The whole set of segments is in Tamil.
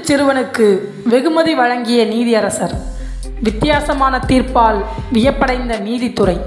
திருட்டுச் சிறுவனுக்கு வெகுமதி வழங்கிய நீதியரசர் வித்தியாசமான தீர்ப்பால் வியப்படைந்த நீதித்துறை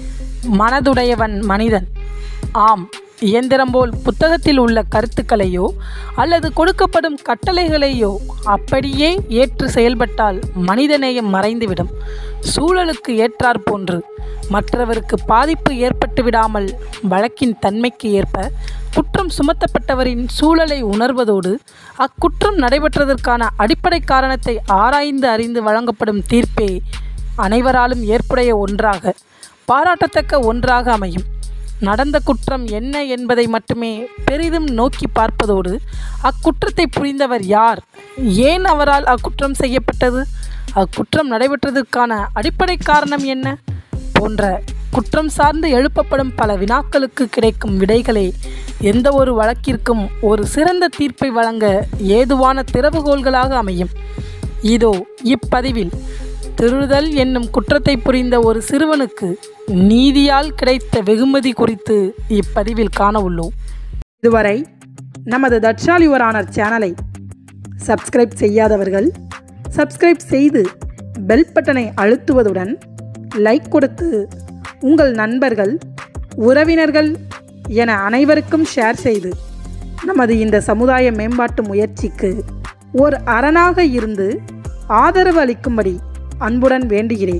மனதுடையவன் மனிதன் ஆம் இயந்திரம் போல் புத்தகத்தில் உள்ள கருத்துக்களையோ அல்லது கொடுக்கப்படும் கட்டளைகளையோ அப்படியே ஏற்று செயல்பட்டால் மனிதநேயம் மறைந்துவிடும் சூழலுக்கு ஏற்றாற் போன்று மற்றவருக்கு பாதிப்பு ஏற்பட்டு விடாமல் வழக்கின் தன்மைக்கு ஏற்ப குற்றம் சுமத்தப்பட்டவரின் சூழலை உணர்வதோடு அக்குற்றம் நடைபெற்றதற்கான அடிப்படை காரணத்தை ஆராய்ந்து அறிந்து வழங்கப்படும் தீர்ப்பே அனைவராலும் ஏற்புடைய ஒன்றாக பாராட்டத்தக்க ஒன்றாக அமையும் நடந்த குற்றம் என்ன என்பதை மட்டுமே பெரிதும் நோக்கி பார்ப்பதோடு அக்குற்றத்தை புரிந்தவர் யார் ஏன் அவரால் அக்குற்றம் செய்யப்பட்டது அக்குற்றம் நடைபெற்றதற்கான அடிப்படை காரணம் என்ன போன்ற குற்றம் சார்ந்து எழுப்பப்படும் பல வினாக்களுக்கு கிடைக்கும் விடைகளே எந்த ஒரு வழக்கிற்கும் ஒரு சிறந்த தீர்ப்பை வழங்க ஏதுவான திறவுகோள்களாக அமையும் இதோ இப்பதிவில் திருடுதல் என்னும் குற்றத்தை புரிந்த ஒரு சிறுவனுக்கு நீதியால் கிடைத்த வெகுமதி குறித்து இப்பதிவில் காண உள்ளோம் இதுவரை நமது தட்சால் யுவர் ஆனர் சேனலை சப்ஸ்கிரைப் செய்யாதவர்கள் சப்ஸ்கிரைப் செய்து பெல் பட்டனை அழுத்துவதுடன் லைக் கொடுத்து உங்கள் நண்பர்கள் உறவினர்கள் என அனைவருக்கும் ஷேர் செய்து நமது இந்த சமுதாய மேம்பாட்டு முயற்சிக்கு ஒரு அரணாக இருந்து ஆதரவு அளிக்கும்படி அன்புடன் வேண்டுகிறேன்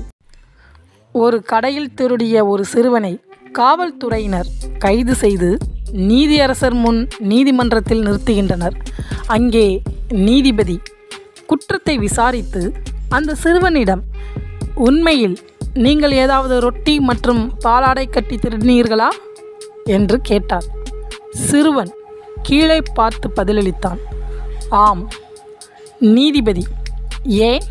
ஒரு கடையில் திருடிய ஒரு சிறுவனை காவல்துறையினர் கைது செய்து நீதியரசர் முன் நீதிமன்றத்தில் நிறுத்துகின்றனர் அங்கே நீதிபதி குற்றத்தை விசாரித்து அந்த சிறுவனிடம் உண்மையில் நீங்கள் ஏதாவது ரொட்டி மற்றும் பாலாடை கட்டி திருடினீர்களா என்று கேட்டார் சிறுவன் கீழே பார்த்து பதிலளித்தான் ஆம் நீதிபதி ஏன்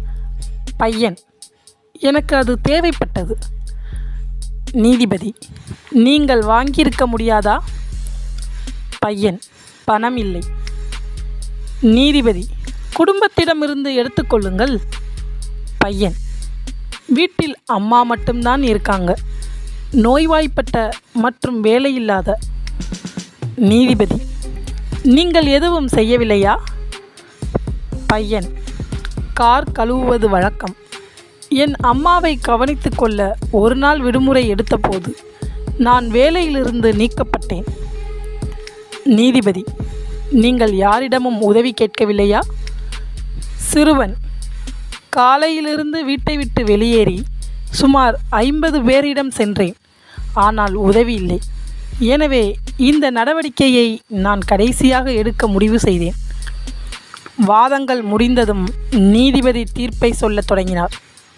பையன் எனக்கு அது தேவைப்பட்டது நீதிபதி நீங்கள் வாங்கியிருக்க முடியாதா பையன் பணம் இல்லை நீதிபதி குடும்பத்திடமிருந்து எடுத்துக்கொள்ளுங்கள் பையன் வீட்டில் அம்மா மட்டும்தான் இருக்காங்க நோய்வாய்ப்பட்ட மற்றும் வேலையில்லாத நீதிபதி நீங்கள் எதுவும் செய்யவில்லையா பையன் கார் கழுவுவது வழக்கம் என் அம்மாவை கவனித்து கொள்ள ஒரு நாள் விடுமுறை எடுத்தபோது நான் வேலையிலிருந்து நீக்கப்பட்டேன் நீதிபதி நீங்கள் யாரிடமும் உதவி கேட்கவில்லையா சிறுவன் காலையிலிருந்து வீட்டை விட்டு வெளியேறி சுமார் ஐம்பது பேரிடம் சென்றேன் ஆனால் உதவி இல்லை எனவே இந்த நடவடிக்கையை நான் கடைசியாக எடுக்க முடிவு செய்தேன் வாதங்கள் முடிந்ததும் நீதிபதி தீர்ப்பை சொல்லத் தொடங்கினார்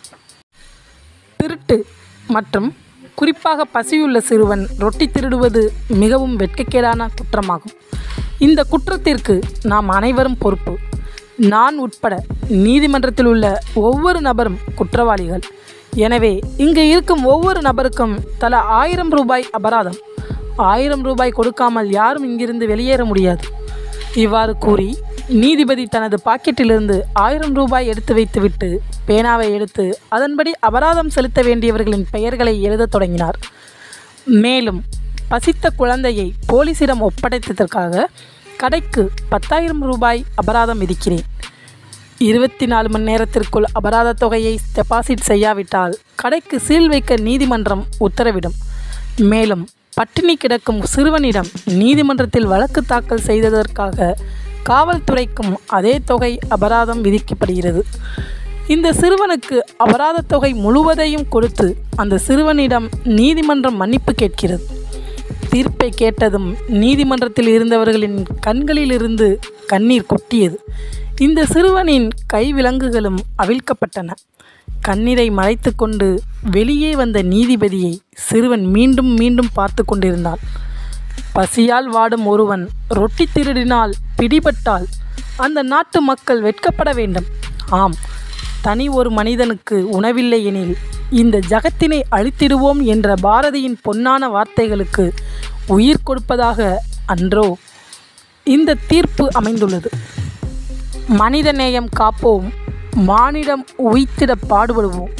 திருட்டு மற்றும் குறிப்பாக பசியுள்ள சிறுவன் ரொட்டி திருடுவது மிகவும் வெட்கக்கேடான குற்றமாகும் இந்த குற்றத்திற்கு நாம் அனைவரும் பொறுப்பு நான் உட்பட நீதிமன்றத்தில் உள்ள ஒவ்வொரு நபரும் குற்றவாளிகள் எனவே இங்கு இருக்கும் ஒவ்வொரு நபருக்கும் தலா ஆயிரம் ரூபாய் அபராதம் ஆயிரம் ரூபாய் கொடுக்காமல் யாரும் இங்கிருந்து வெளியேற முடியாது இவ்வாறு கூறி நீதிபதி தனது பாக்கெட்டிலிருந்து ஆயிரம் ரூபாய் எடுத்து வைத்துவிட்டு பேனாவை எடுத்து அதன்படி அபராதம் செலுத்த வேண்டியவர்களின் பெயர்களை எழுதத் தொடங்கினார் மேலும் பசித்த குழந்தையை போலீசிடம் ஒப்படைத்ததற்காக கடைக்கு பத்தாயிரம் ரூபாய் அபராதம் விதிக்கிறேன் இருபத்தி நாலு மணி நேரத்திற்குள் அபராத தொகையை டெபாசிட் செய்யாவிட்டால் கடைக்கு சீல் வைக்க நீதிமன்றம் உத்தரவிடும் மேலும் பட்டினி கிடக்கும் சிறுவனிடம் நீதிமன்றத்தில் வழக்கு தாக்கல் செய்ததற்காக காவல்துறைக்கும் அதே தொகை அபராதம் விதிக்கப்படுகிறது இந்த சிறுவனுக்கு அபராத தொகை முழுவதையும் கொடுத்து அந்த சிறுவனிடம் நீதிமன்றம் மன்னிப்பு கேட்கிறது தீர்ப்பை கேட்டதும் நீதிமன்றத்தில் இருந்தவர்களின் கண்களிலிருந்து கண்ணீர் கொட்டியது இந்த சிறுவனின் கைவிலங்குகளும் அவிழ்க்கப்பட்டன கண்ணீரை மறைத்து கொண்டு வெளியே வந்த நீதிபதியை சிறுவன் மீண்டும் மீண்டும் பார்த்து கொண்டிருந்தான் பசியால் வாடும் ஒருவன் ரொட்டி திருடினால் பிடிபட்டால் அந்த நாட்டு மக்கள் வெட்கப்பட வேண்டும் ஆம் தனி ஒரு மனிதனுக்கு உணவில்லை எனில் இந்த ஜகத்தினை அழித்திடுவோம் என்ற பாரதியின் பொன்னான வார்த்தைகளுக்கு உயிர் கொடுப்பதாக அன்றோ இந்த தீர்ப்பு அமைந்துள்ளது மனிதநேயம் காப்போம் மானிடம் உய்த்திட பாடுபடுவோம்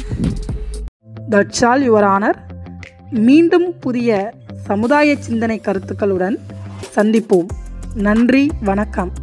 தட்சால் யுவர் ஆனர் மீண்டும் புதிய சமுதாய சிந்தனை கருத்துக்களுடன் சந்திப்போம் நன்றி வணக்கம்